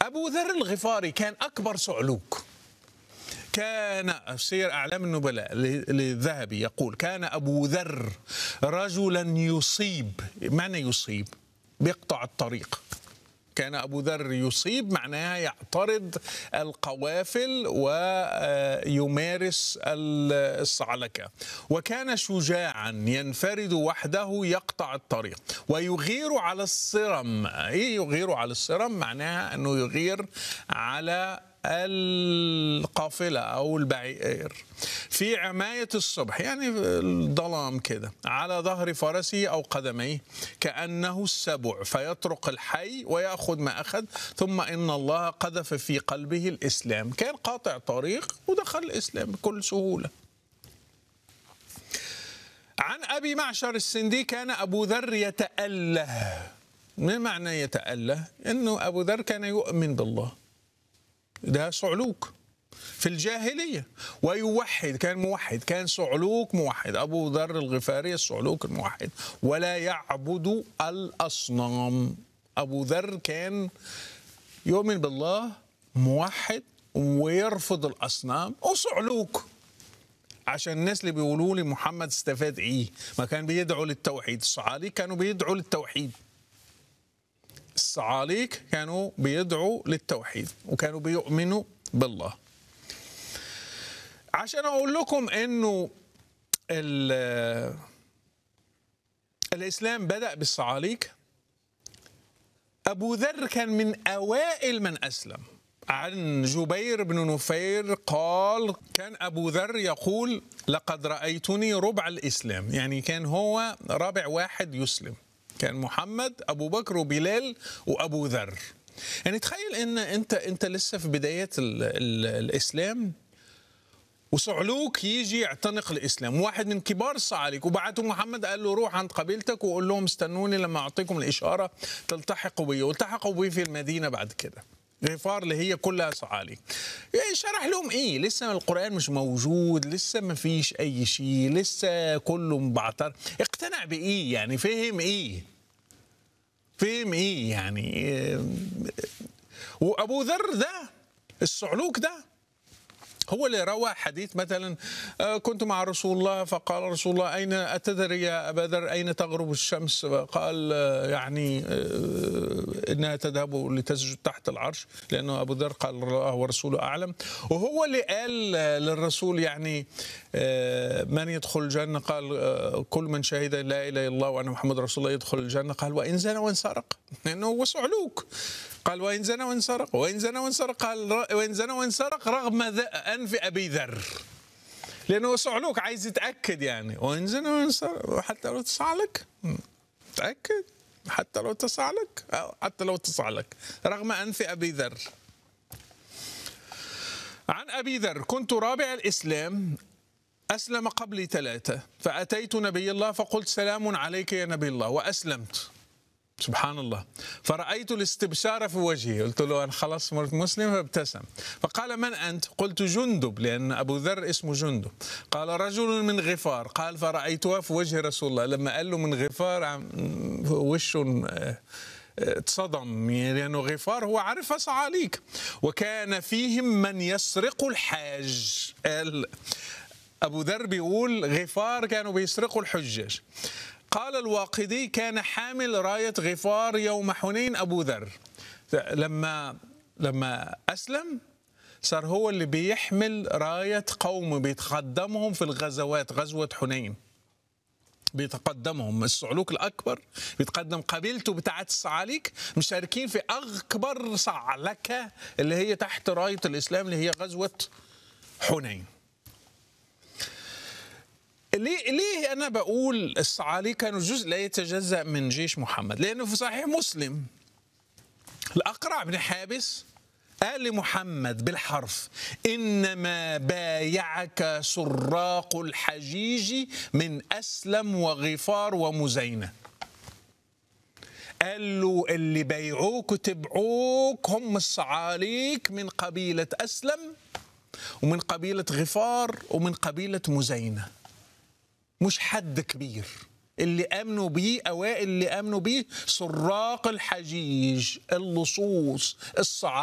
أبو ذر الغفاري كان أكبر صعلوك كان سير أعلام النبلاء للذهبي يقول كان أبو ذر رجلا يصيب معنى يصيب بيقطع الطريق كان أبو ذر يصيب معناها يعترض القوافل ويمارس الصعلكة وكان شجاعا ينفرد وحده يقطع الطريق ويغير على الصرم إيه يغير على الصرم معناها أنه يغير على القافلة أو البعير في عماية الصبح يعني الظلام كده على ظهر فرسه أو قدميه كأنه السبع فيطرق الحي ويأخذ ما أخذ ثم إن الله قذف في قلبه الإسلام كان قاطع طريق ودخل الإسلام بكل سهولة عن أبي معشر السندي كان أبو ذر يتأله ما معنى يتأله؟ إنه أبو ذر كان يؤمن بالله ده صعلوك في الجاهلية ويوحد كان موحد كان صعلوك موحد أبو ذر الغفاري الصعلوك الموحد ولا يعبد الأصنام أبو ذر كان يؤمن بالله موحد ويرفض الأصنام وصعلوك عشان الناس اللي بيقولوا لي محمد استفاد ايه ما كان بيدعوا للتوحيد الصعاليك كانوا بيدعوا للتوحيد الصعاليك كانوا بيدعوا للتوحيد وكانوا بيؤمنوا بالله عشان اقول لكم انه الاسلام بدا بالصعاليك ابو ذر كان من اوائل من اسلم عن جبير بن نفير قال كان ابو ذر يقول لقد رايتني ربع الاسلام يعني كان هو رابع واحد يسلم كان محمد ابو بكر وبلال وابو ذر يعني تخيل ان انت انت لسه في بدايه ال ال الاسلام وصعلوك يجي يعتنق الاسلام واحد من كبار الصعاليك وبعته محمد قال له روح عند قبيلتك وقول لهم استنوني لما اعطيكم الاشاره تلتحقوا بي والتحقوا بي في المدينه بعد كده غفار اللي هي كلها صعاليك شرح لهم ايه لسه القران مش موجود لسه ما فيش اي شيء لسه كله مبعتر اقتنع بايه يعني فهم ايه فهم ايه يعني وابو ذر ده الصعلوك ده هو اللي روى حديث مثلا كنت مع رسول الله فقال رسول الله أين أتدري يا أبا ذر أين تغرب الشمس قال يعني إنها تذهب لتسجد تحت العرش لأنه أبو ذر قال الله ورسوله أعلم وهو اللي قال للرسول يعني من يدخل الجنة قال كل من شهد لا إله إلا الله وأن محمد رسول الله يدخل الجنة قال وإن زنى وإن سرق لأنه هو صعلوك قال وإن زنى وإن سرق وإن زنى وإن سرق قال وإن زنى وإن سرق رغم أنف أبي ذر لأنه صعلوك عايز يتأكد يعني وإن زنى وإن سرق حتى لو تصعلك تأكد حتى لو تصعلك أو حتى لو تصعلك رغم أنف أبي ذر عن أبي ذر كنت رابع الإسلام أسلم قبلي ثلاثة فأتيت نبي الله فقلت سلام عليك يا نبي الله وأسلمت سبحان الله فرأيت الاستبشار في وجهه قلت له أنا خلاص صرت مسلم فابتسم فقال من أنت قلت جندب لأن أبو ذر اسمه جندب قال رجل من غفار قال فرأيتها في وجه رسول الله لما قال له من غفار وشه اتصدم لأنه غفار هو عارف صعاليك وكان فيهم من يسرق الحاج أبو ذر بيقول غفار كانوا بيسرقوا الحجاج قال الواقدي كان حامل راية غفار يوم حنين أبو ذر لما لما أسلم صار هو اللي بيحمل راية قوم بيتقدمهم في الغزوات غزوة حنين بيتقدمهم الصعلوك الأكبر بيتقدم قبيلته بتاعت الصعاليك مشاركين في أكبر صعلكة اللي هي تحت راية الإسلام اللي هي غزوة حنين ليه ليه انا بقول الصعاليك كانوا جزء لا يتجزا من جيش محمد لانه في صحيح مسلم الاقرع بن حابس قال لمحمد بالحرف انما بايعك سراق الحجيج من اسلم وغفار ومزينه قال له اللي بيعوك وتبعوك هم الصعاليك من قبيله اسلم ومن قبيله غفار ومن قبيله مزينه مش حد كبير اللي امنوا بيه اوائل اللي امنوا بيه سراق الحجيج اللصوص الصعاب